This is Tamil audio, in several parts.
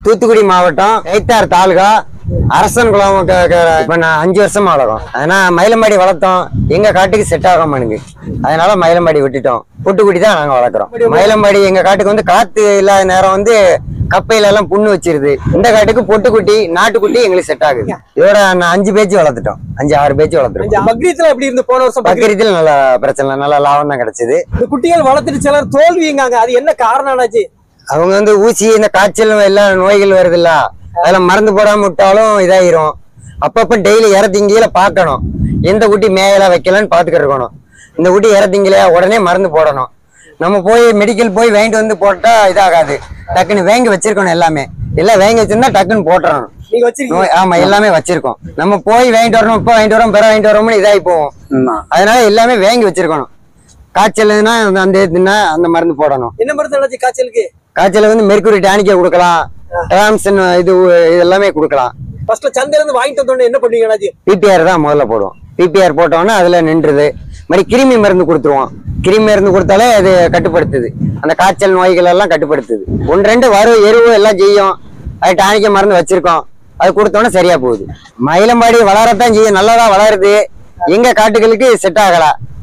தூத்துக்குடி மாவட்டம் கைத்தார் தாலுகா அரசன் குளம் க- க- இப்ப நான் அஞ்சு வருஷமா வளர்க்கும் அதனால மயிலம்பாடி வளர்த்தோம் எங்க காட்டுக்கு செட் ஆக மாட்டேங்குது அதனால மயிலம்பாடி விட்டுட்டோம் புட்டுக்குடி தான் நாங்க வளர்க்குறோம் மயிலம்பாடி எங்க காட்டுக்கு வந்து காத்து இல்லாத நேரம் வந்து கப்பையில எல்லாம் புண்ணு வச்சிருது இந்த காட்டுக்கு பொட்டுக்குட்டி நாட்டுக்குட்டி எங்களுக்கு செட் ஆகுது இதோட நான் அஞ்சு பேச்சு வளர்த்துட்டோம் அஞ்சு ஆறு பேச்சு வளர்த்துட்டோம் பக்ரீத்ல எப்படி இருந்து போன வருஷம் பக்ரீத் பக்கத்தில் நல்ல பிரச்சனை இல்லை நல்ல லாபம் தான் கிடைச்சது இந்த குட்டிகள் வளர்த்துட்டு சிலர் தோல்விங்காங்க அது என்ன காரணம் ஆனாச்சு அவங்க வந்து ஊசி இந்த காய்ச்சல் எல்லாம் நோய்கள் வருதுல்ல அதுல மருந்து போடாம விட்டாலும் இதாயிரும் அப்பப்ப டெய்லி இறத்திங்கில பார்க்கணும் எந்த குட்டி மேயல வைக்கலன்னு பாத்துக்கிட்டு இருக்கணும் இந்த குட்டி இறத்திங்கில உடனே மருந்து போடணும் நம்ம போய் மெடிக்கல் போய் வாங்கிட்டு வந்து போட்டா இதாகாது டக்குன்னு வாங்கி வச்சிருக்கணும் எல்லாமே எல்லாம் வாங்கி வச்சிருந்தா டக்குன்னு போட்டுறணும் நீங்க வச்சிருக்கீங்க நோய் ஆமா எல்லாமே வச்சிருக்கோம் நம்ம போய் வாங்கிட்டு வரணும் இப்போ வாங்கிட்டு வரோம் பிற வாங்கிட்டு வரோம்னு இதாகி போவோம் அதனால எல்லாமே வாங்கி வச்சிருக்கணும் காய்ச்சல்னா அந்த இதுன்னா அந்த மருந்து போடணும் என்ன மருந்து ஆனாச்சு காய்ச்சலுக்கு காய்ச்சல் வந்து மெர்க்குரி டானிக்கா கொடுக்கலாம் டாம்சன் இது இது எல்லாமே கொடுக்கலாம் ஃபர்ஸ்ட்ல சந்தையில இருந்து வாங்கிட்டு வந்தோடனே என்ன பண்ணுவீங்க அண்ணாச்சி பிபிஆர் தான் முதல்ல போடுவோம் பிபிஆர் போட்டோம்னா அதுல நின்றுது மாதிரி கிருமி மருந்து கொடுத்துருவோம் கிருமி மருந்து கொடுத்தாலே அது கட்டுப்படுத்துது அந்த காய்ச்சல் நோய்கள் எல்லாம் கட்டுப்படுத்துது ஒன்று ரெண்டு வரும் எருவு எல்லாம் செய்யும் அது டானிக்க மருந்து வச்சிருக்கோம் அது கொடுத்தோன்னே சரியா போகுது மயிலம்பாடி வளரத்தான் செய்யும் நல்லதா வளருது எங்க காட்டுகளுக்கு செட் ஆகல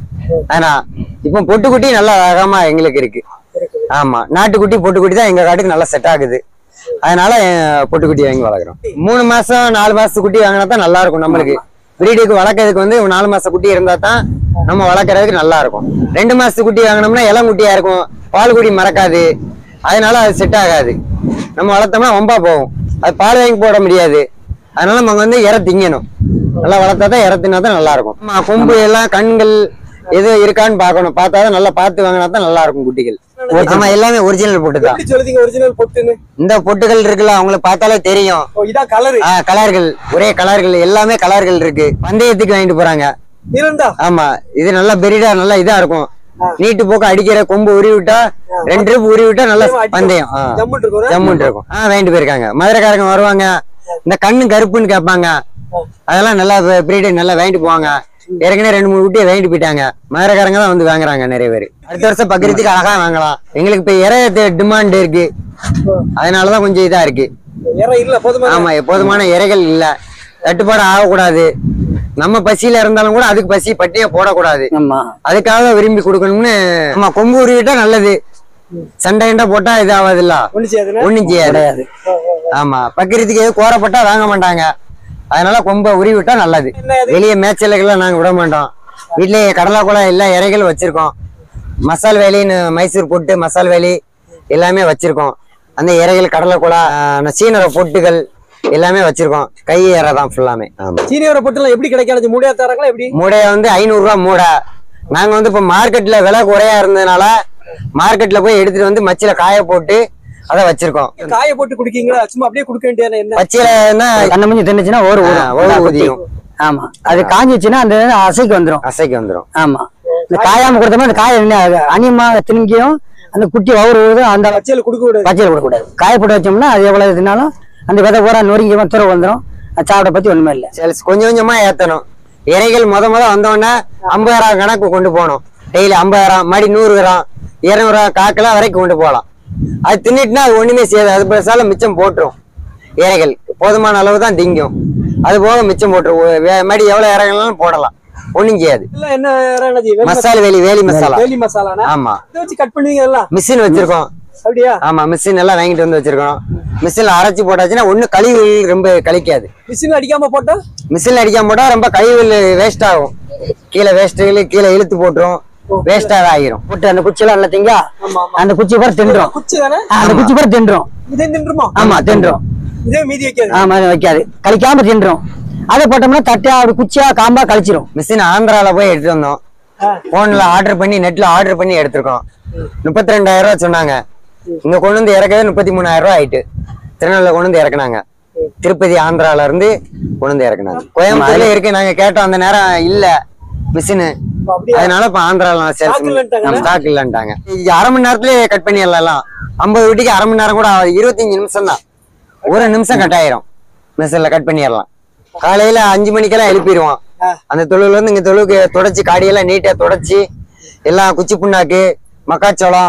ஆனா இப்போ பொட்டுக்குட்டி நல்லா அழகமா எங்களுக்கு இருக்கு ஆமா நாட்டுக்குட்டி பொட்டுக்குட்டி தான் எங்க காட்டுக்கு நல்லா செட் ஆகுது அதனால அஹ், பொட்டுக்குட்டி வாங்கி வளர்க்குறோம் மூணு மாசம் நாலு மாசத்து குட்டி வாங்கினா தான் நல்லா இருக்கும் நம்மளுக்கு பிரீடுக்கு வளர்க்கறதுக்கு வந்து நாலு மாச குட்டி இருந்தா தான் நம்ம வளர்க்கறதுக்கு நல்லா இருக்கும் ரெண்டு மாசத்து குட்டி வாங்கினோம்னா இளங்குட்டியா இருக்கும் பால் குடி மறக்காது அதனால அது செட் ஆகாது நம்ம வளர்த்தோம்னா ரொம்ப போகும் அது பால் வாங்கி போட முடியாது அதனால நம்ம வந்து இற திங்கணும் நல்லா வளர்த்தா தான் இற தின்னா தான் நல்லா இருக்கும் ஆமா, கொம்பு எல்லாம் கண்கள் எது இருக்கான்னு பார்க்கணும் பார்த்தா தான் நல்லா பார்த்து வாங்கினா தான் நல்லா இருக்கும் குட்டிகள் ஆமா எல்லாமே ஒரிஜினல் பொட்டு தான் எப்படி சொல்லுதீங்க ஒரிஜினல் பொட்டுன்னு இந்த பொட்டுகள் இருக்குல்ல அவங்களுக்கு பார்த்தாலே தெரியும் ஓ இதான் கலரு ஆ, கலர்கள் ஒரே கலர்கள் எல்லாமே கலர்கள் இருக்கு பந்தயத்துக்கு வாங்கிட்டு போறாங்க இருந்தா ஆமா இது நல்லா பெரிடா நல்லா இதா இருக்கும் நீட்டு போக்கு அடிக்கிற கொம்பு உருவி விட்டா ரெண்டு ரூபு உருவி விட்டா நல்லா பந்தயம் ஆ. ஜம்முன்னு இருக்கும் ஜம்முன்னு இருக்கும் ஆ வாங்கிட்டு போயிருக்காங்க மதுரைக்காரங்க வருவாங்க இந்த கண்ணு கருப்புன்னு கேட்பாங்க அதெல்லாம் நல்லா பிரீடு நல்லா வாங்கிட்டு போவாங்க ஏற்கனவே ரெண்டு மூணு குட்டியை வாங்கிட்டு போயிட்டாங்க மதுரைக்காரங்க தான் வந்து வாங்குறாங்க நிறைய பேர் அடுத்த வருஷம் பக்கத்துக்கு அழகா வாங்கலாம் எங்களுக்கு இப்ப இறை டிமாண்ட் இருக்கு அதனாலதான் கொஞ்சம் இதா இருக்கு இற இல்ல போதுமா ஆமா போதுமான இறைகள் இல்ல தட்டுப்பாடு ஆகக்கூடாது நம்ம பசியில இருந்தாலும் கூட அதுக்கு பசி பட்டியே போடக்கூடாது ஆமா அதுக்காக விரும்பி கொடுக்கணும்னு ஆமா கொம்பு உருவிட்டா நல்லது சண்டை கிண்டை போட்டா இது ஆகாதுல்ல ஒண்ணு செய்யாதுன்னா ஒண்ணும் செய்யாது கிடையாது ஆமா பக்கிரத்துக்கு எது கோரப்பட்டா வாங்க மாட்டாங்க அதனால கொம்பை உருவி விட்டா நல்லது என்ன அது? வெளியே மேய்ச்சலுக்கெல்லாம் நாங்க விட மாட்டோம் வீட்லயே கடலா குளம் எல்லா இறைகள் வச்சிருக்கோம் மசால் வேலின்னு மைசூர் பொட்டு மசால் வேலி எல்லாமே வச்சிருக்கோம் அந்த இறைகள் கடலை குழா சீனர பொட்டுகள் எல்லாமே வச்சிருக்கோம் கை இறை தான் ஃபுல்லாமே ஆமா சீனியோட பொட்டுலாம் எப்படி கிடைக்காது மூடையா தராங்களா எப்படி மூடையை வந்து ஐநூறு ரூபா மூடை நாங்க வந்து இப்ப மார்க்கெட்ல விலை குறையா இருந்ததுனால மார்க்கெட்ல போய் எடுத்துட்டு வந்து மச்சில காய போட்டு அதை வச்சிருக்கோம் காய போட்டு குடிக்கீங்களா சும்மா அப்படியே குடுக்க வேண்டியது என்ன பச்சையிலன்னா கண்ண மஞ்சள் தின்னுச்சுன்னா ஒரு ஆ, ஊரும் ஒரு ஒரு ஊதியம். ஆமா அது காஞ்சிச்சுன்னா அந்த இது அசைக்கு வந்துரும் அசைக்கு வந்துரும் ஆமா இந்த காயாம கொடுத்தோம்னா அந்த காய என்ன ஆகுது? அனிமா திணிக்கையும் அந்த குட்டி வவுறு ஊதும் அந்த பச்சையில குடுக்க விடாது பச்சையில் விடக்கூடாது காய போட்டு வச்சோம்னா அது எவ்வளவு தின்னாலும் அந்த விதை பூரா நொறுங்கி துறை வந்துடும் அது சாப்பிட பத்தி ஒண்ணுமே இல்லை சேல்ஸ் கொஞ்சம் கொஞ்சமா ஏத்தணும் இறைகள் முத முத வந்தோடனே ஐம்பதாயிரம் கணக்கு கொண்டு போகணும் டெய்லி ஐம்பதாயிரம் மடி நூறு கிராம் இருநூறு காக்கெல்லாம் வரைக்கும் கொண்டு போகலாம் அது தின்னுட்டுனா அது ஒண்ணுமே செய்யாது அது பெருசால மிச்சம் போட்டுரும் இறைகள் போதுமான அளவு தான் திங்கும் அது போக மிச்சம் போட்டுரும் ஒ- வே- மடி எவ்வளவு இறைகள்னாலும் போடலாம் ஒண்ணும் செய்யாது இல்ல என்ன வேற என்னது வேலி மசால் வேலி வேலி மசாலா வேலி மசாலானா ஆமா இதை வச்சு கட் பண்ணுவீங்க எல்லாம் மிஷின் வச்சிருக்கோம் அப்படியா ஆமா மிஷின் எல்லாம் வாங்கிட்டு வந்து வச்சிருக்கோம் மிஷின்ல அரைச்சு போட்டாச்சுன்னா ஒண்ணு கழிவு ரொம்ப கழிக்காது மிஷின் அடிக்காம போட்டா மிஷின்ல அடிக்காம போட்டா ரொம்ப கழிவு வேஸ்ட் ஆகும் கீழே வேஸ்ட்டுகள் கீழே இழுத்து போட்டுரும் வேஸ்டா ஆகிரும் போட்டு அந்த குச்சியெல்லாம் நல்லா திங்கா ஆமா ஆமா அந்த குச்சி பூரா தின்றும் குச்சி தானே அந்த குச்சி பூரா தின்றும் இதே தின்றுமா ஆமா தின்றும் இதே மீதி வைக்காது ஆமா அது வைக்காது கழிக்காம தின்றும் அதை போட்டோம்னா தட்டியா அப்படி குச்சியா காம்பா கழிச்சிரும் மிஷின் ஆந்திரால போய் எடுத்துட்டு வந்தோம் ஆ. போன்ல ஆர்டர் பண்ணி நெட்ல ஆர்டர் பண்ணி எடுத்திருக்கோம் முப்பத்தி ரெண்டாயிரம் ரூபாய் சொன்னாங்க இங்க கொண்டு வந்து இறக்கவே முப்பத்தி மூணாயிரம் ரூபாய் ஆயிட்டு திருநெல்வேலியில கொண்டு வந்து இறக்குனாங்க திருப்பதி ஆந்திரால இருந்து கொண்டு வந்து இறக்குனாங்க கோயம்புத்தூர்ல இருக்கு நாங்க கேட்டோம் அந்த நேரம் இல்ல மிஷின் அப்ப அப்படியா அதனால இப்ப ஆந்திரால Stock இல்லன்ட்டாங்க. ஸ்டாக் இல்லன்ட்டாங்க இது அரை மணி நேரத்திலேயே கட் பண்ணிடலாம் ஐம்பது வீட்டுக்கு அரை மணி நேரம் கூட ஆகாது இருபத்தஞ்சு நிமிஷம் தான் ஒரு நிமிஷம் கட் ஆயிரும் மிஷின்ல கட் பண்ணிடலாம் காலையில அஞ்சு மணிக்கெல்லாம் எழுப்பிடுவோம் ஆ. அந்த தொழுவுல இருந்து இங்க தொழுவுக்கு தொடச்சி காடியெல்லாம் நீட்டா தொடச்சி எல்லாம் குச்சி புண்ணாக்கு மக்காச்சோளம்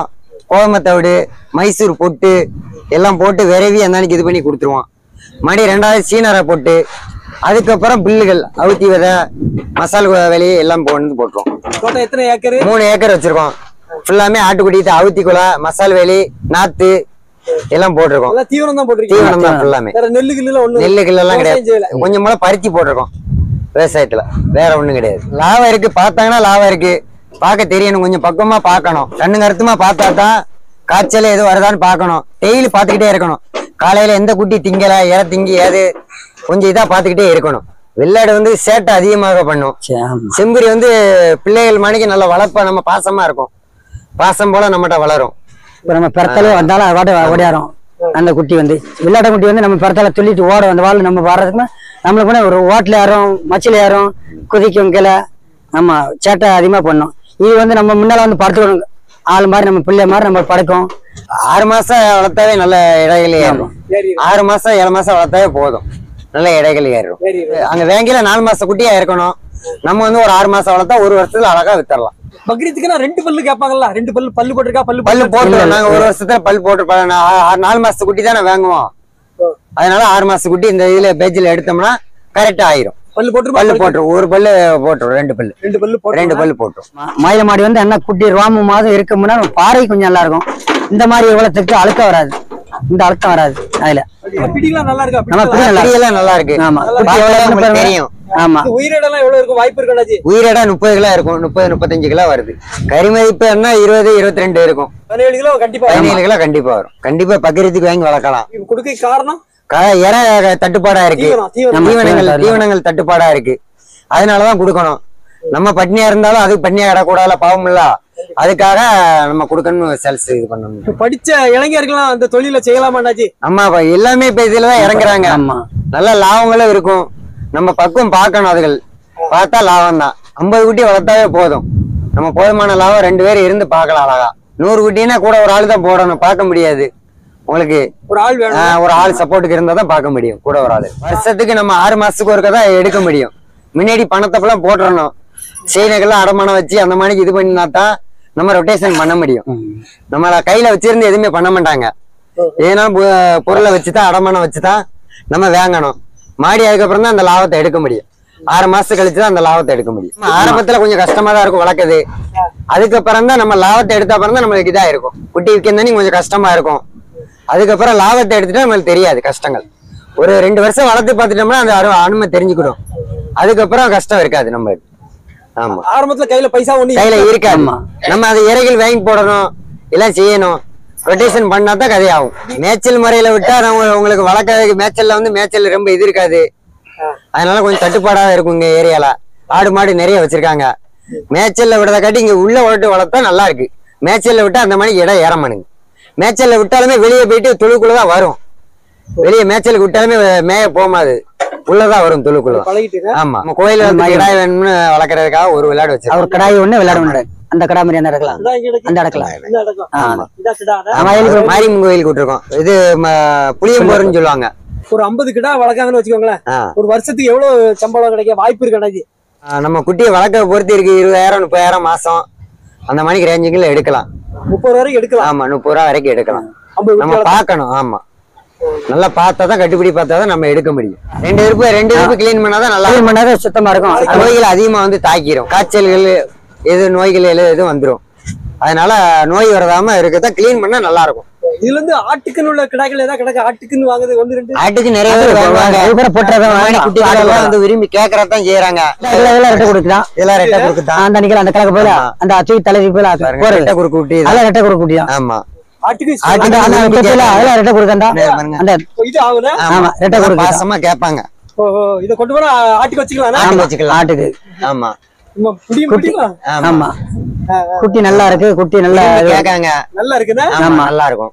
கோயம்பத்தோடு மைசூர் பொட்டு எல்லாம் போட்டு விரவி அந்த அன்னைக்கு இது பண்ணி கொடுத்துருவோம் மறுபடியும் ரெண்டாவது சீனரை போட்டு அதுக்கப்புறம் பில்லுகள் அவுத்தி விதை மசால் விலையை எல்லாம் போட்டு போட்டுருவோம் தோட்டம் எத்தனை ஏக்கரு மூணு ஏக்கர் வச்சிருக்கோம் ஃபுல்லாமே ஆட்டுக்குடி அவுத்தி குலை மசால் வேலி நாத்து எல்லாம் போட்டிருக்கோம் எல்லாம் தீவனம் தான் போட்டிருக்கீங்க தீவனம் தான் ஃபுல்லாமே வேற நெல்லு கில்லுல ஒண்ணு நெல்லு கில்லெல்லாம் விவசாயம் செய்யல. கிடையாது கொஞ்சம் போல பருத்தி போட்டிருக்கோம் விவசாயத்துல வேற ஒண்ணும் கிடையாது லாபம் இருக்கு பார்த்தாங்கன்னா லாபம் இருக்கு பார்க்க தெரியணும் கொஞ்சம் பக்குவமா பார்க்கணும் கண்ணு கருத்துமா பார்த்தா தான் காய்ச்சல் எதுவும் வருதான்னு பார்க்கணும் டெய்லி பார்த்துக்கிட்டே இருக்கணும் காலையில எந்த குட்டி திங்கல இற திங்கி ஏது கொஞ்சம் இதா பார்த்துக்கிட்டே இருக்கணும் வெள்ளாடு வந்து சேட்டை அதிகமாக பண்ணும் சரி, ஆமா. செம்புரி வந்து பிள்ளைகள் மணிக்கு நல்ல வளர்ப்பா நம்ம பாசமா இருக்கும் பாசம் போல நம்மகிட்ட வளரும் இப்ப நம்ம பிறத்தாலே வந்தாலும் அது பாட்டு ஓடியாரும் அந்த குட்டி வந்து விளையாட குட்டி வந்து நம்ம பிறத்தால துள்ளிட்டு ஓடும் அந்த வாழ் நம்ம வர்றதுக்கு நம்மளுக்கு கூட ஒரு ஓட்டில் ஏறும் மச்சில் ஏறும் குதிக்கும் கீழே ஆமா சேட்டை அதிகமா பண்ணும் இது வந்து நம்ம முன்னால வந்து படுத்துக்கணும் ஆள் மாதிரி நம்ம பிள்ளை மாதிரி நம்ம படுக்கும் ஆறு மாசம் வளர்த்தாவே நல்ல இடைகள் ஏறும் ஏறி ஆறு மாசம் ஏழு மாசம் வளர்த்தாவே போதும் நல்ல இடைகள் ஏறும் ஏறி அங்க வேங்கில நாலு மாசம் குட்டியா இருக்கணும் நம்ம வந்து ஒரு ஆறு மாசம் வளர்த்தா ஒரு வருஷத்துல அழகா வித்தரலாம் பக்ரீத்துக்குன்னா ரெண்டு பல்லு கேட்பாங்கல்ல ரெண்டு பல்லு பல்லு போட்டிருக்கா பல்லு பல்லு போட்டிருக்கா? போட்டு நாங்க ஒரு வருஷத்துல பல் போட்டு நாலு மாசத்து குட்டி தானே வாங்குவோம் அதனால ஆறு மாசத்து குட்டி இந்த இதுல பேஜ்ல எடுத்தோம்னா கரெக்டா ஆயிரும் பல்லு போட்டு பல்லு போட்டுரும் ஒரு பல்லு போட்டுரும் ரெண்டு பல்லு ரெண்டு பல்லு போட்டு ரெண்டு பல்லு போட்டுரும் ம- மயில மாடி வந்து என்ன குட்டி ரோம மாதம் இருக்கும்னா நம்ம பாறை கொஞ்சம் நல்லா இருக்கும் இந்த மாதிரி இவ்வளவுக்கு அழுக்கம் வராது இந்த அழுத்தம் வராது அதுல பிடிக்கலாம் நல்லா இருக்கா நம்ம பிடிக்கலாம். பிடி நல்லா எல்லாம் நல்லா இருக்கு ஆமா குட்டி பார்த்தாலே எவ்வளவு உங்களுக்கு பாருங்க. தெரியும் ஆமா இது உயிரிடலாம் எவ்வளவு இருக்கும் வாய்ப்பு இருக்கா உயிரிடா முப்பது கிலோ இருக்கும் முப்பது முப்பத்தஞ்சு கிலோ வருது கறி மதிப்பு என்ன இருபது இருபத்தி ரெண்டு இருக்கும் பதினேழு கிலோ கண்டிப்பா பதினேழு கிலோ கண்டிப்பா வரும் கண்டிப்பா பக்கிரத்துக்கு வாங்கி வளர்க்கலாம் இது கொடுக்க காரணம் க- இற தட்டுப்பாடா இருக்கு தீவனம் தீவனம் ஆமா. தீவனங்கள் தீவனம் தீவனங்கள் தட்டுப்பாடா இருக்கு அதனாலதான் கொடுக்கணும் நம்ம பட்னியா இருந்தாலும் அதுக்கு பட்னியா கிடக்கூடாதுல பாவம் இல்ல அதுக்காக நம்ம கொடுக்கணும் சேல்ஸ் இது பண்ணணும் இப்ப படிச்ச இளைஞர்கள்லாம் அந்த தொழில செய்யலாமாண்டாச்சு ஆமா இப்ப எல்லாமே இப்ப இதுலதான் இறங்குறாங்க ஆமா நல்ல லாபங்களும் இருக்கும் நம்ம பக்குவம் பார்க்கணும் அதுகள் பார்த்தா லாபம் தான் ஐம்பது குட்டி வளர்த்தாவே போதும் நம்ம போதுமான லாபம் ரெண்டு பேரும் இருந்து பார்க்கலாம் அழகா நூறு குட்டினா கூட ஒரு ஆள் தான் போடணும் பார்க்க முடியாது உங்களுக்கு ஒரு ஆள் வேணும் ஆஹ், ஒரு ஆள் சப்போர்ட்டுக்கு இருந்தா தான் பார்க்க முடியும் கூட ஒரு ஆள் வருஷத்துக்கு நம்ம ஆறு மாசத்துக்கு ஒருக்க தான் எடுக்க முடியும் முன்னாடி பணத்தை போட்டுறணும் செயினுக்கெல்லாம் அடமானம் வச்சு அந்த மாதிரிக்கு இது பண்ணினா தான் நம்ம ரொட்டேஷன் பண்ண முடியும் ம். நம்மள கையில வச்சிருந்து எதுவுமே பண்ண மாட்டாங்க ஏன்னா பொ- பொருளை வச்சுதான் அடமானம் வச்சுதான் நம்ம வாங்கணும் மாடி அதுக்கப்புறம் தான் அந்த லாபத்தை எடுக்க முடியும் ஆறு மாசம் கழிச்சு தான் அந்த லாபத்தை எடுக்க முடியும் நம்ம ஆரம்பத்துல கொஞ்சம் கஷ்டமா தான் இருக்கும் வளர்க்குது அதுக்கப்புறம் தான் நம்ம லாபத்தை எடுத்த அப்புறம் தான் நம்மளுக்கு இதா இருக்கும் குட்டி விற்கிறது கொஞ்சம் கஷ்டமா இருக்கும் அதுக்கப்புறம் லாபத்தை எடுத்துட்டா நம்மளுக்கு தெரியாது கஷ்டங்கள் ஒரு ரெண்டு வருஷம் வளர்த்து பார்த்துட்டோம்னா அந்த அரு- அருமை தெரிஞ்சுக்கிடும் அதுக்கப்புறம் கஷ்டம் இருக்காது நம்ம ஆமா ஆரம்பத்துல கையில பைசா ஒண்ணு கையில இருக்காது ஆமா. நம்ம அது இறைகள் வாங்கி போடணும் எல்லாம் செய்யணும் ரொட்டேஷன் பண்ணா தான் கதையாகும் மேய்ச்சல் முறையில விட்டா நம்ம உங்களுக்கு வளர்க்க மேய்ச்சல்ல வந்து மேய்ச்சல் ரொம்ப இது இருக்காது அதனால கொஞ்சம் தட்டுப்பாடா இருக்கும் இங்க ஏரியால ஆடு மாடு நிறைய வச்சிருக்காங்க மேய்ச்சல்ல விடுறத காட்டி இங்க உள்ள விட்டு வளர்த்தா நல்லா இருக்கு மேய்ச்சல்ல விட்டா அந்த மாதிரி இடம் ஏறமானுங்க மேய்ச்சல்ல விட்டாலுமே வெளியே போயிட்டு தொழுக்குள்ளதான் வரும் வெளியே மேய்ச்சலுக்கு விட்டாலுமே மேய போகாது உள்ளதான் வரும் தொழுக்குள்ள பழகிட்டு ஆமா நம்ம கோயில வந்து கிடாய் வேணும்னு வளர்க்கறதுக்காக ஒரு விளையாடு வச்சிருக்கோம் அவர் கடாய் ஒண்ணு விளையாட முடியாது அந்த கடா மாதிரி என்ன இருக்கலாம் இந்தா இங்க கிடக்கு. அந்த இடக்கலாம் இந்த இடத்துல. ஆமா. இதா கிடா, அதான். ஆமா, இதுக்கு மாரியம்மன் கோயிலுக்கு விட்டுருக்கோம் இது ம- புளியம்போருன்னு சொல்லுவாங்க ஒரு ஐம்பது கிடா வளர்க்காங்கன்னு வச்சுக்கோங்களேன் ஆ. ஒரு வருஷத்துக்கு எவ்வளவு சம்பளம் கிடைக்க வாய்ப்பு இருக்காண்டாச்சு ஆ, நம்ம குட்டியை வளர்க்க பொறுத்து இருக்கு இருபதாயிரம் முப்பதாயிரம் மாசம் அந்த மணிக்கு ரேஞ்சுக்குள்ள எடுக்கலாம் முப்பது வரைக்கும் எடுக்கலாம் ஆமா முப்பது ரூபா வரைக்கும் எடுக்கலாம் ஐம்பது நம்ம பார்க்கணும் ஆமா நல்லா பார்த்தா தான் கட்டுப்பிடி பார்த்தா தான் நம்ம எடுக்க முடியும் ரெண்டு இருப்பு ரெண்டு இருப்பு கிளீன் பண்ணாதான் நல்லா கிளீன் பண்ணாத சுத்தமா இருக்கும் நோய்கள் அதிகமா வந்து தாக்கிரும் காய்ச்சல்கள் எது நோய்கள் எது எதுவும் வந்துரும் அதனால நோய் வரதாம இருக்கதான் கிளீன் பண்ணா நல்லா இருக்கும் இதுல இருந்து ஆட்டுக்குன்னு உள்ள கிடாக்கள் ஏதாவது கிடக்கு ஆட்டுக்குன்னு வாங்குது ஒன்று ரெண்டு ஆட்டுக்கு நிறைய பேர் வாங்குவாங்க அது கூட போட்டுறத இந்த மாதிரி குட்டிகளெல்லாம் வந்து விரும்பி கேட்கறதான் செய்யறாங்க இதெல்லாம் ரெட்டை கொடுக்குதான் இதெல்லாம் ரெட்டை குறுக்குதான் அந்த அன்னைக்கு அந்த கிழக்கு போல ஆமா. அந்த தூக்கி தலைவி போல பாருங்க, போறது ரெட்டை குறுக்கு குட்டி தான். அதெல்லாம் ரெட்டை கொடுக்க முடியும் ஆமா ஆட்டுக்கு ஆட்டுக்கு அந்த அந்த விரும்பி தொட்டில கேட்கறாங்க. அதெல்லாம் ரெட்டை கொடுக்கண்டா இந்த பாருங்க. அந்த இது ஆகுனா ஆமா, ரெட்டை ஆமா, குறுக்கு. பாசமா கேட்பாங்க ஓஹோ இதை கொண்டு போனா ஆட்டுக்கு வச்சுக்கலாம் ஆட்டுக்கு வச்சுக்கலாம் ஆட்டுக்கு ஆமா முடியும் முடியுமா ஆமா ஆமா குட்டி நல்லா இருக்கு குட்டி நல்லா விரும்பி கேட்காங்க நல்லா இருக்குன்னா ஆமா நல்லா இருக்கும்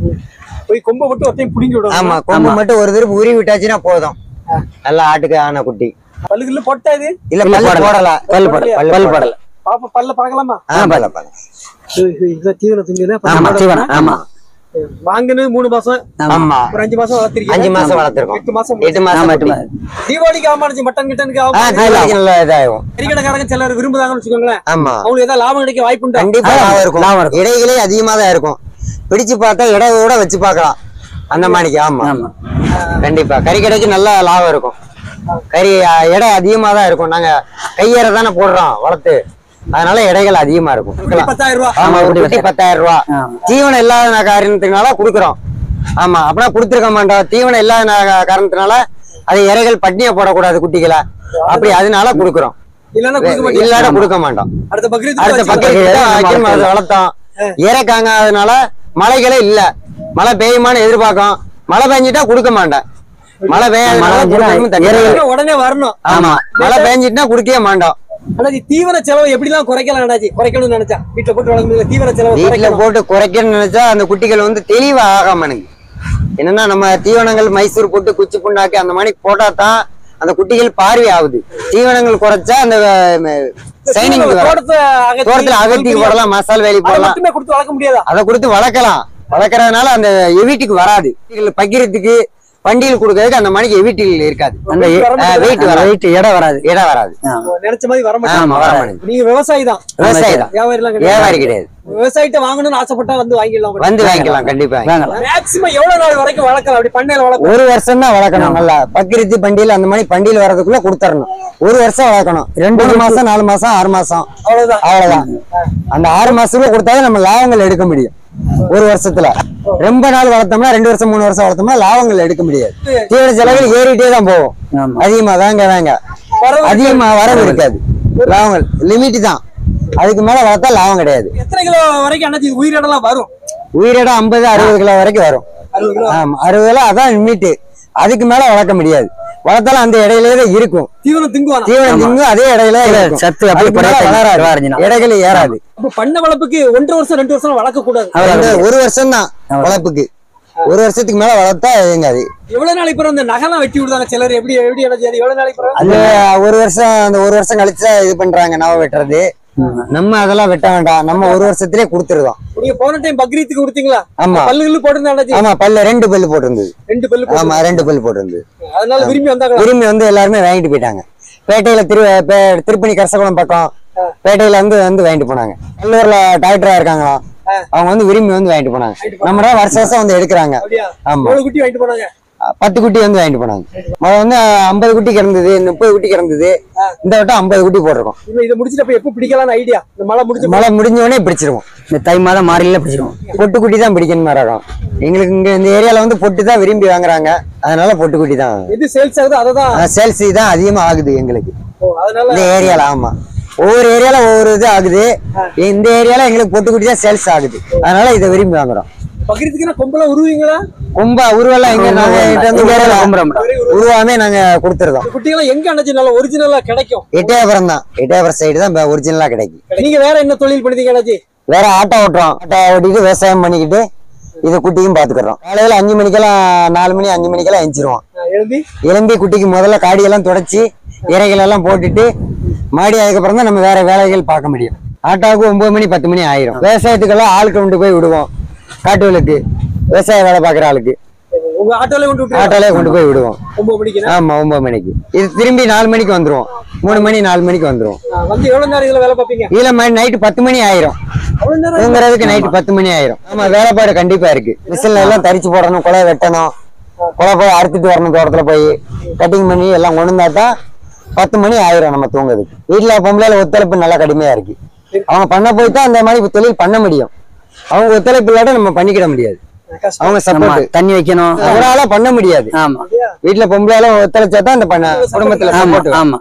போய் கொம்பை மட்டும் ஒருத்தையும் புடிங்கி விடும் ஆமா கொம்பு மட்டும் ஒரு திருப்பு உருவி விட்டாச்சுன்னா போதும் நல்லா ஆட்டுக்கு ஆன குட்டி பல்லுக்குள்ள பொட்டா இது இல்ல இல்ல, பல்லு போடல. போடல பல்லு போடல பல்லு பல்லு போடல போடல பாப்பா பல்ல பாக்கலாமா ஆ, பல்ல, பல்ல. இது- இது- இதுதான் தீவனம் திங்குதுன்னா ஆமா பல்லு தீவனம் ஆமா வாங்கினது மூணு மாசம் ஆமா ஒரு அஞ்சு மாசம் வளர்த்திருக்கீங்க அஞ்சு மாசம் வளர்த்திருக்கோம் எட்டு மாசம் எட்டு மாசம் ஆமா, குட்டி. எட்டு மாசம். தீபாவளிக்கு ஆமாச்சு மட்டன் கிட்டனுக்கு ஆ, ஆகும் தீபாவளிக்கு நல்லா இதாகும் கறிக்கடைக்காரங்க சிலர் விரும்புதாங்கன்னு வச்சுக்கோங்களேன் ஆமா அவங்களுக்கு ஏதாவது லாபம் கிடைக்க வாய்ப்பு உண்டா கண்டிப்பா ஆ, லாபம் இருக்கும் லாபம் இருக்கும். இடைகளே அதிகமா தான் இருக்கும் பிடிச்சு பார்த்தா இடை கூட வச்சு பார்க்கலாம் அந்த மாதிரிக்கு ஆமா ஆமா கண்டிப்பா கறி கடைக்கு நல்ல லாபம் இருக்கும் கறி அ, எடை அதிகமா தான் இருக்கும் நாங்க கையேற தானே போடுறோம் வளர்த்து அதனால எடைகள் அதிகமா இருக்கும் குட்டி பத்தாயிரம் ரூபாய் ஆமா ஒரு குட்டி பத்தாயிரம் ரூபா ஆ. தீவனம் இல்லாத காரணத்தினால கொடுக்குறோம் ஆமா அப்படின்னா கொடுத்துருக்க மாட்டோம் தீவனம் இல்லாத நா- காரணத்தினால அது இறைகள் பட்னியை போடக்கூடாது குட்டிகளை அப்படி அதனால கொடுக்குறோம் இல்லன்னா கொடுக்க மாட்டீங்க இல்லாத கொடுக்க மாட்டோம் அடுத்த பக்ரீத் அடுத்த பக்கம் வளர்த்தோம் இறக்காங்க அதனால மழைகளே இல்ல மழை பெய்யுமான்னு எதிர்பார்க்கும் மழை பெஞ்சிட்டா கொடுக்க மாட்டேன் மழை மழை பெஞ்சுனா பெய்ய உடனே வரணும் ஆமா மழை பெஞ்சிட்டுனா குடிக்கவே மாட்டோம் அண்ணாச்சி தீவன செலவு எப்படிலாம் குறைக்கலாம் அண்ணாச்சி குறைக்கணும்னு நினைச்சா வீட்டுல போட்டு வளர்க்க தீவன செலவு வீட்டுல குறைக்கணும் போட்டு குறைக்கணும்னு நினைச்சா அந்த குட்டிகள் வந்து தெளிவா ஆகாமனுங்க என்னன்னா நம்ம தீவனங்கள் மைசூர் போட்டு குச்சி புண்ணாக்கி அந்த மாதிரி போட்டா தான் அந்த குட்டிகள் பார்வை ஆகுது தீவனங்கள் குறைச்சா அந்த சைனிங் வரும் தோட்டத்தை அகத்தி, தோட்டத்துல அகத்தி புல் போடலாம் மசால் வேலி அதை போடலாம் மட்டுமே கொடுத்து வளர்க்க முடியாதா அதை கொடுத்து வளர்க்கலாம் வளர்க்கறதுனால அந்த எவிட்டுக்கு வராது இதுல பக்கிறதுக்கு பண்டிகை கொடுக்கறதுக்கு அந்த மணிக்கு எவிட்டுகள் இருக்காது அந்த வெயிட் வராது வெயிட் இடம் வராது இடம் வராது நினைச்ச மாதிரி வர ஆமா மாட்டாங்க வர மாட்டேங்குது நீங்க விவசாயி தான் விவசாயி தான் வியாபாரி எல்லாம் வியாபாரி கிடையாது கிடையாது விவசாயிட்ட வாங்கணும்னு ஆசைப்பட்டா வந்து வாங்கிடலாம் வந்து வாங்கிக்கலாம் கண்டிப்பா வாங்கலாம் மேக்சிமம் எவ்வளவு நாள் வரைக்கும் வளர்க்கலாம் அப்படி பண்ணையில வளர்க்கலாம் ஒரு வருஷம் தான் வளர்க்கணும் நல்லா பக்கிரித்து பண்டிகை அந்த மாதிரி பண்டிகை வர்றதுக்குள்ள கொடுத்துறணும் ஒரு வருஷம் வளர்க்கணும் ரெண்டு மூணு மாசம் நாலு மாசம் ஆறு மாசம் அவ்வளவுதான் அவ்வளவுதான் அந்த ஆறு மாசத்துக்குள்ள கொடுத்தாதான் நம்ம லாபங்கள் எடுக்க முடியும் ஒரு வருஷத்துல ரொம்ப நாள் வளர்த்தோம்னா ரெண்டு வருஷம் மூணு வருஷம் வளர்த்தோம்னா லாபங்கள் எடுக்க முடியாது தீவன செலவுகள் ஏறிட்டே தான் போகும் ஆமா அதிகமா தாங்க வாங்க வரவு அதிகமா வரவு இருக்காது லாபங்கள் லிமிட் தான் அதுக்கு மேல வளர்த்தா லாபம் கிடையாது எத்தனை கிலோ வரைக்கும் அண்ணாச்சி உயிரிடலாம் வரும் உயிரிடம் ஐம்பது அறுபது கிலோ வரைக்கும் வரும் அறுபது கிலோ ஆமா அறுபது கிலோ அதான் லிமிட் அதுக்கு மேல வளர்க்க முடியாது வளர்த்தாலும் அந்த இடையிலே தான் இருக்கும் தீவனம் திங்குவானா தீவனம் திங்கும் அதே இடையில இருக்கும். சத்து அப்படியே அதுக்கு மேல குறையாது. வளராது வளராதுன்னா. இடைகள் ஏறாது அப்ப பண்ண வளர்ப்புக்கு ஒன்றரை வருஷம் ரெண்டு வருஷம் வளர்க்க கூடாது அந்த ஒரு வருஷம் தான் வளர்ப்புக்கு ஒரு வருஷத்துக்கு மேல வளர்த்தா ஏங்காது எவ்வளவு நாளைக்கு பிறகு அந்த நகைலாம் வெட்டி விடுதாங்க சிலர் எப்படி எப்படி அண்ணாச்சி அது எவ்வளவு நாளைக்கு பிறகு அந்த ஒரு வருஷம் அந்த ஒரு வருஷம் கழிச்சு தான் இது பண்றாங்க நவ வெட்டுறது நம்ம அதெல்லாம் வெட்ட வேண்டாம் நம்ம ஒரு வருஷத்திலே கொடுத்துருதோம் நீங்க போன டைம் பக்ரீத்துக்கு கொடுத்தீங்களா ஆமா பல்லு கில்லு போட்டிருந்தா அண்ணாச்சி ஆமா பல்ல ரெண்டு பல்லு போட்டிருந்தது ரெண்டு பல்லு போட்டு ஆமா ரெண்டு பல்லு போட்டிருந்தது அதனால விரும்பி வந்தாங்களா விரும்பி வந்து எல்லாருமே வாங்கிட்டு போயிட்டாங்க பேட்டையில திரு பே- திருப்பணி கரசகுளம் பக்கம் பேட்டையில இருந்து வந்து வாங்கிட்டு போனாங்க நல்லூர்ல டாக்டரா இருக்காங்களாம் அவங்க வந்து விரும்பி வந்து வாங்கிட்டு போனாங்க நம்ம தான் வருஷம் வருஷம் வந்து எடுக்கிறாங்க அப்படியா ஆமா எவ்வளவு குட்டி வாங்கிட்டு போனாங்க பத்து குட்டி வந்து வாங்கிட்டு போனாங்க முதல்ல வந்து ஐம்பது குட்டி கிடந்தது முப்பது குட்டி கிடந்தது இந்த வட்டம் ஐம்பது குட்டி போட்டிருக்கோம் இப்ப இதை முடிச்சிட்டு அப்ப எப்ப பிடிக்கலாம்னு ஐடியா இந்த மழை முடிச்சு மழை முடிஞ்ச உடனே பிடிச்சிருவோம் இந்த தை மாதம் மாறில பிடிச்சிருவோம் பொட்டு குட்டி தான் பிடிக்கணும் ரகம் எங்களுக்கு இங்க இந்த ஏரியால வந்து பொட்டு தான் விரும்பி வாங்குறாங்க அதனால பொட்டு குட்டி தான் எது சேல்ஸ் ஆகுதோ அதை தான் சேல்ஸ் தான் அதிகமா ஆகுது எங்களுக்கு அதனால இந்த ஏரியால ஆமா ஒவ்வொரு ஏரியால ஒவ்வொரு இது ஆகுது இந்த ஏரியால எங்களுக்கு பொட்டு குட்டி தான் சேல்ஸ் ஆகுது அதனால இதை விரும்பி வாங்குறோம் பக்ரீத்துக்குன்னா கொம்பெல்லாம் உருவீங்களா கொம்பா உருவெல்லாம் எங்க நாங்க எங்கிட்ட வந்து இந்த ஏரியால உருவெல்லாம் கும்புறோம் உருவாமே நாங்க கொடுத்துருதோம் இந்த குட்டிகள்லாம் எங்க அண்ணாச்சி நல்லா ஒரிஜினலா கிடைக்கும் எட்டயபுரம் தான் எட்டயபுரம் சைடு தான் ஒரிஜினலா கிடைக்கும் நீங்க வேற என்ன தொழில் பண்ணுறீங்க அண்ணாச்சி வேற ஆட்டோ ஓட்டுறோம் ஆட்டோ ஓட்டிட்டு விவசாயம் பண்ணிக்கிட்டு இது குட்டியும் பாத்துக்கிறோம் காலையில அஞ்சு மணிக்கெல்லாம் நாலு மணி அஞ்சு மணிக்கெல்லாம் எஞ்சிருவோம் நான் எழுதி எலும்பி குட்டிக்கு முதல்ல காடியெல்லாம் தொடச்சி இறைகள் எல்லாம் போட்டுட்டு மாடி அதுக்கப்புறம் தான் நம்ம வேற வேலைகள் பார்க்க முடியும் ஆட்டோவுக்கு ஒன்பது மணி பத்து மணி ஆயிரும் விவசாயத்துக்கெல்லாம் ஆள் கொண்டு போய் விடுவோம் காட்டுகளுக்கு விவசாய வேலை பார்க்குற ஆளுக்கு உங்க ஆட்டோல கொண்டு விட்டு ஆட்டோலே கொண்டு போய் விடுவோம் ஒன்பது மணிக்கு ஆமா ஒன்பது மணிக்கு இது திரும்பி நாலு மணிக்கு வந்துருவோம் மூணு மணி நாலு மணிக்கு வந்துருவோம் வந்து எவ்வளவு நேரம் இதுல வேலை பார்ப்பீங்க இதுல மணி நைட்டு பத்து மணி ஆயிரும் அவ்வளவு நேரம் தூங்குறதுக்கு நைட்டு பத்து மணி ஆயிரும் ஆமா வேலைப்பாடு கண்டிப்பா இருக்கு மிஷின்ல எல்லாம் தரிச்சு போடணும் குலை வெட்டணும் குலை போய் அறுத்துட்டு வரணும் தோட்டத்துல போய் கட்டிங் பண்ணி எல்லாம் கொண்டு வந்தா தான் பத்து மணி ஆயிரும் நம்ம தூங்குறதுக்கு வீட்டுல பொம்பளைல ஒத்துழைப்பு நல்லா கடுமையா இருக்கு அவங்க பண்ண போய் தான் அந்த மாதிரி தொழில் பண்ண முடியும் அவங்க ஒத்துழைப்பு இல்லாட்ட நம்ம பண்ணிக்கிட முடியாது கஷ்டம் அவங்க ஆமா சப்போர்ட் தண்ணி வைக்கணும் அவரால பண்ண முடியாது ஆமா வீட்டுல பொம்பளையால ஒத்துழைச்சா தான் இந்த பண்ண குடும்பத்துல ஆமா சப்போர்ட் ஆமா